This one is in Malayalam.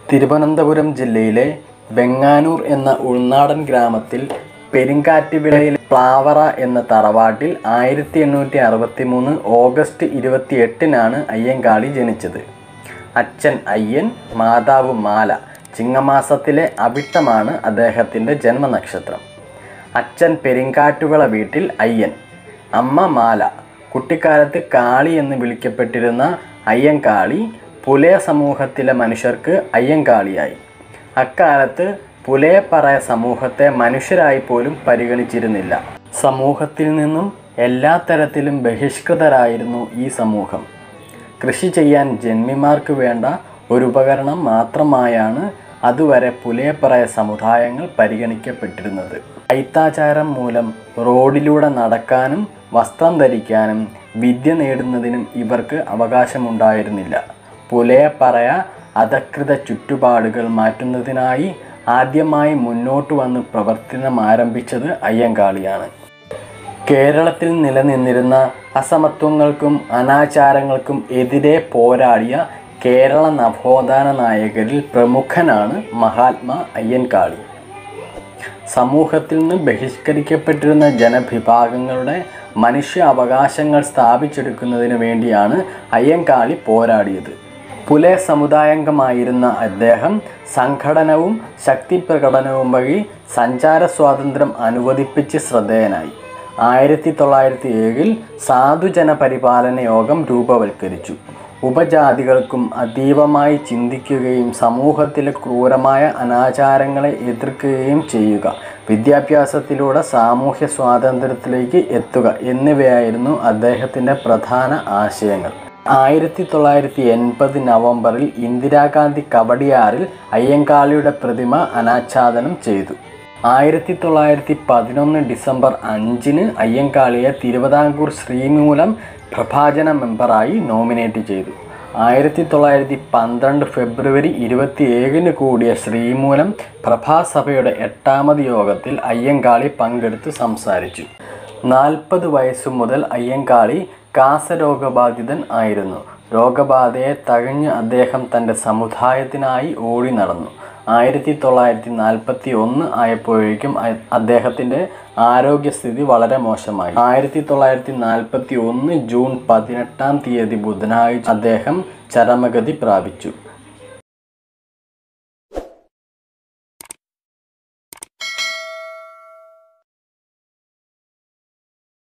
തിരുവനന്തപുരം ജില്ലയിലെ വെങ്ങാനൂർ എന്ന ഉൾനാടൻ ഗ്രാമത്തിൽ പെരുങ്കാറ്റുവിളയിൽ പ്ലാവറ എന്ന തറവാട്ടിൽ ആയിരത്തി എണ്ണൂറ്റി അറുപത്തി മൂന്ന് ഓഗസ്റ്റ് ഇരുപത്തി എട്ടിനാണ് അയ്യങ്കാളി ജനിച്ചത് അച്ഛൻ അയ്യൻ മാതാവ് മാല ചിങ്ങമാസത്തിലെ അവിട്ടമാണ് അദ്ദേഹത്തിൻ്റെ ജന്മനക്ഷത്രം അച്ഛൻ പെരിങ്കാറ്റുവിള വീട്ടിൽ അയ്യൻ അമ്മ മാല കുട്ടിക്കാലത്ത് കാളി എന്ന് വിളിക്കപ്പെട്ടിരുന്ന അയ്യങ്കാളി പുലയ സമൂഹത്തിലെ മനുഷ്യർക്ക് അയ്യങ്കാളിയായി അക്കാലത്ത് പുലയപ്പറ സമൂഹത്തെ മനുഷ്യരായി പോലും പരിഗണിച്ചിരുന്നില്ല സമൂഹത്തിൽ നിന്നും എല്ലാ തരത്തിലും ബഹിഷ്കൃതരായിരുന്നു ഈ സമൂഹം കൃഷി ചെയ്യാൻ ജന്മിമാർക്ക് വേണ്ട ഒരു ഉപകരണം മാത്രമായാണ് അതുവരെ പുലയപ്പറയ സമുദായങ്ങൾ പരിഗണിക്കപ്പെട്ടിരുന്നത് ഐത്താചാരം മൂലം റോഡിലൂടെ നടക്കാനും വസ്ത്രം ധരിക്കാനും വിദ്യ നേടുന്നതിനും ഇവർക്ക് അവകാശമുണ്ടായിരുന്നില്ല പുലയപ്പറയ അധകൃത ചുറ്റുപാടുകൾ മാറ്റുന്നതിനായി ആദ്യമായി മുന്നോട്ട് വന്ന് പ്രവർത്തനം ആരംഭിച്ചത് അയ്യങ്കാളിയാണ് കേരളത്തിൽ നിലനിന്നിരുന്ന അസമത്വങ്ങൾക്കും അനാചാരങ്ങൾക്കും എതിരെ പോരാടിയ കേരള നവോത്ഥാന നായകരിൽ പ്രമുഖനാണ് മഹാത്മാ അയ്യൻകാളി സമൂഹത്തിൽ നിന്ന് ബഹിഷ്കരിക്കപ്പെട്ടിരുന്ന ജനവിഭാഗങ്ങളുടെ മനുഷ്യ അവകാശങ്ങൾ സ്ഥാപിച്ചെടുക്കുന്നതിന് വേണ്ടിയാണ് അയ്യങ്കാളി പോരാടിയത് പുലയ സമുദായാംഗമായിരുന്ന അദ്ദേഹം സംഘടനവും ശക്തി പ്രകടനവും വഴി സഞ്ചാര സ്വാതന്ത്ര്യം അനുവദിപ്പിച്ച് ശ്രദ്ധേയനായി ആയിരത്തി തൊള്ളായിരത്തി ഏഴിൽ സാധുജന പരിപാലന യോഗം രൂപവൽക്കരിച്ചു ഉപജാതികൾക്കും അതീവമായി ചിന്തിക്കുകയും സമൂഹത്തിലെ ക്രൂരമായ അനാചാരങ്ങളെ എതിർക്കുകയും ചെയ്യുക വിദ്യാഭ്യാസത്തിലൂടെ സാമൂഹ്യ സ്വാതന്ത്ര്യത്തിലേക്ക് എത്തുക എന്നിവയായിരുന്നു അദ്ദേഹത്തിൻ്റെ പ്രധാന ആശയങ്ങൾ ആയിരത്തി തൊള്ളായിരത്തി എൺപത് നവംബറിൽ ഇന്ദിരാഗാന്ധി കവടിയാറിൽ അയ്യങ്കാളിയുടെ പ്രതിമ അനാച്ഛാദനം ചെയ്തു ആയിരത്തി തൊള്ളായിരത്തി പതിനൊന്ന് ഡിസംബർ അഞ്ചിന് അയ്യങ്കാളിയെ തിരുവിതാംകൂർ ശ്രീമൂലം പ്രഭാജന മെമ്പറായി നോമിനേറ്റ് ചെയ്തു ആയിരത്തി തൊള്ളായിരത്തി പന്ത്രണ്ട് ഫെബ്രുവരി ഇരുപത്തി ഏഴിന് കൂടിയ ശ്രീമൂലം പ്രഭാസഭയുടെ എട്ടാമത് യോഗത്തിൽ അയ്യങ്കാളി പങ്കെടുത്ത് സംസാരിച്ചു നാൽപ്പത് വയസ്സു മുതൽ അയ്യങ്കാളി കാസരോഗബാധിതൻ ആയിരുന്നു രോഗബാധയെ തഴഞ്ഞ് അദ്ദേഹം തൻ്റെ സമുദായത്തിനായി ഓടി നടന്നു ആയിരത്തി തൊള്ളായിരത്തി നാൽപ്പത്തി ഒന്ന് ആയപ്പോഴേക്കും അ- അദ്ദേഹത്തിൻ്റെ ആരോഗ്യസ്ഥിതി വളരെ മോശമായി ആയിരത്തി തൊള്ളായിരത്തി നാൽപ്പത്തി ഒന്ന് ജൂൺ പതിനെട്ടാം തീയതി ബുധനാഴ്ച അദ്ദേഹം ചരമഗതി പ്രാപിച്ചു